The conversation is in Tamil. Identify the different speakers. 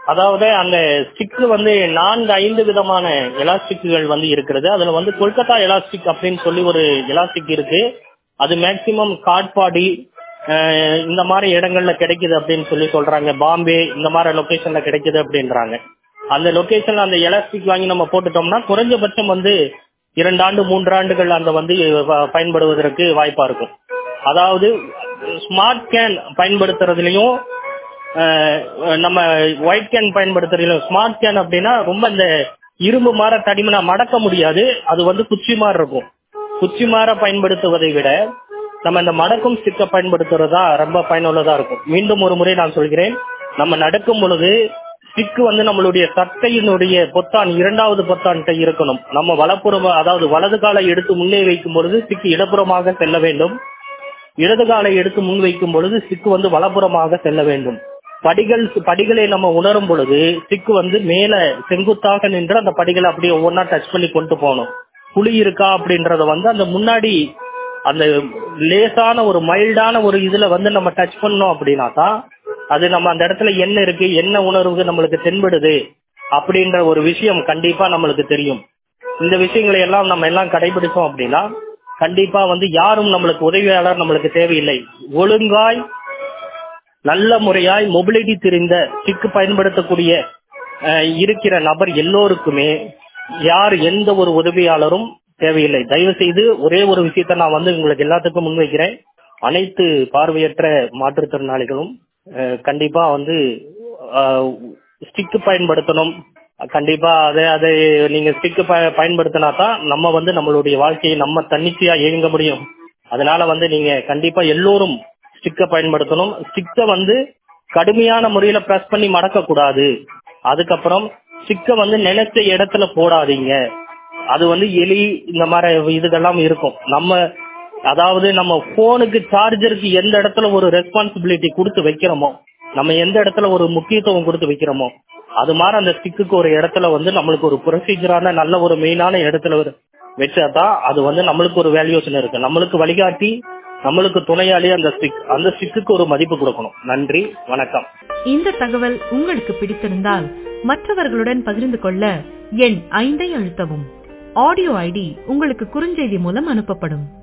Speaker 1: அதாவது அந்த ஸ்டிக் வந்து நான்கு ஐந்து விதமான எலாஸ்டிக்குகள் வந்து இருக்கிறது அதுல வந்து கொல்கத்தா எலாஸ்டிக் அப்படின்னு சொல்லி ஒரு எலாஸ்டிக் இருக்கு அது மேக்சிமம் காட்பாடி அஹ், இந்த மாதிரி இடங்கள்ல கிடைக்குது அப்படின்னு சொல்லி சொல்றாங்க பாம்பே இந்த மாதிரி லொகேஷன்ல கிடைக்குது அப்படின்றாங்க அந்த லொகேஷன்ல அந்த எலாஸ்டிக் வாங்கி நம்ம போட்டுட்டோம்னா குறைஞ்சபட்சம் வந்து இரண்டு ஆண்டு மூன்று ஆண்டுகள் அந்த வந்து ப- பயன்படுவதற்கு வாய்ப்பா இருக்கும் அதாவது ஸ்மார்ட் கேன் பயன்படுத்துறதுலயும் அஹ், நம்ம ஒயிட் கேன் பயன்படுத்துறதுலயும் ஸ்மார்ட் கேன் அப்படின்னா ரொம்ப இந்த இரும்பு மாற தடிமனா மடக்க முடியாது அது வந்து குச்சி மாதிரி இருக்கும் குச்சி மாற பயன்படுத்துவதை விட நம்ம இந்த மடக்கும் ஸ்டிக்கை பயன்படுத்துறதா ரொம்ப பயனுள்ளதா இருக்கும் மீண்டும் ஒரு முறை நான் சொல்கிறேன் நம்ம நடக்கும் பொழுது ஸ்டிக் வந்து நம்மளுடைய சட்டையினுடைய பொத்தான் இரண்டாவது பொத்தான்கிட்ட இருக்கணும் நம்ம வலப்புறம் அதாவது வலது காலை எடுத்து முன்னே வைக்கும் பொழுது ஸ்டிக் இடப்புறமாக செல்ல வேண்டும் இடது காலை எடுத்து முன் வைக்கும் பொழுது ஸ்டிக் வந்து வலப்புறமாக செல்ல வேண்டும் படிகள் படிகளை நம்ம உணரும் பொழுது ஸ்டிக் வந்து மேல செங்குத்தாக நின்று அந்த படிகளை அப்படியே ஒவ்வொன்றா டச் பண்ணி கொண்டு போகணும் புளி இருக்கா அப்படின்றத வந்து அந்த முன்னாடி அந்த லேசான ஒரு மைல்டான ஒரு இதுல வந்து நம்ம டச் பண்ணோம் அப்படின்னா தான் அது நம்ம அந்த இடத்துல என்ன இருக்கு என்ன உணர்வு நம்மளுக்கு தென்படுது அப்படின்ற ஒரு விஷயம் கண்டிப்பா நம்மளுக்கு தெரியும் இந்த விஷயங்களை எல்லாம் நம்ம எல்லாம் கடைபிடிச்சோம் அப்படின்னா கண்டிப்பா வந்து யாரும் நம்மளுக்கு உதவியாளர் நம்மளுக்கு தேவையில்லை ஒழுங்காய் நல்ல முறையாய் மொபிலிட்டி தெரிந்த சிக்கு பயன்படுத்தக்கூடிய அஹ், இருக்கிற நபர் எல்லோருக்குமே யார் எந்த ஒரு உதவியாளரும் தேவையில்லை தயவு செய்து ஒரே ஒரு விஷயத்த நான் வந்து உங்களுக்கு எல்லாத்துக்கும் முன்வைக்கிறேன் அனைத்து பார்வையற்ற மாற்றுத்திறனாளிகளும் அஹ், கண்டிப்பா வந்து ஸ்டிக் பயன்படுத்தணும் கண்டிப்பா அதை அதை நீங்க ஸ்டிக் பயன்படுத்தினா தான் நம்ம வந்து நம்மளுடைய வாழ்க்கையை நம்ம தன்னிச்சையா இயங்க முடியும் அதனால வந்து நீங்க கண்டிப்பா எல்லோரும் ஸ்டிக்கை பயன்படுத்தணும் ஸ்டிக்கை வந்து கடுமையான முறையில பிரஸ் பண்ணி மடக்க கூடாது அதுக்கப்புறம் ஸ்டிக்கை வந்து நினைச்ச இடத்துல போடாதீங்க அது வந்து எலி இந்த மாதிரி இதுகெல்லாம் இருக்கும் நம்ம அதாவது நம்ம போனுக்கு சார்ஜருக்கு எந்த இடத்துல ஒரு ரெஸ்பான்சிபிலிட்டி கொடுத்து வைக்கிறோமோ நம்ம எந்த இடத்துல ஒரு முக்கியத்துவம் கொடுத்து வைக்கிறோமோ அது மாதிரி அந்த ஸ்டிக்குக்கு ஒரு இடத்துல வந்து நம்மளுக்கு ஒரு ப்ரொசீஜரான நல்ல ஒரு மெயினான இடத்துல ஒரு வச்சாதான் அது வந்து நம்மளுக்கு ஒரு வேல்யூஷன் இருக்கு நம்மளுக்கு வழிகாட்டி நம்மளுக்கு துணையாளி அந்த ஸ்டிக் அந்த ஸ்டிக்குக்கு ஒரு மதிப்பு கொடுக்கணும் நன்றி வணக்கம்
Speaker 2: இந்த தகவல் உங்களுக்கு பிடித்திருந்தால் மற்றவர்களுடன் பகிர்ந்து கொள்ள எண் ஐந்தை அழுத்தவும் ஆடியோ ஐடி உங்களுக்கு குறுஞ்செய்தி மூலம் அனுப்பப்படும்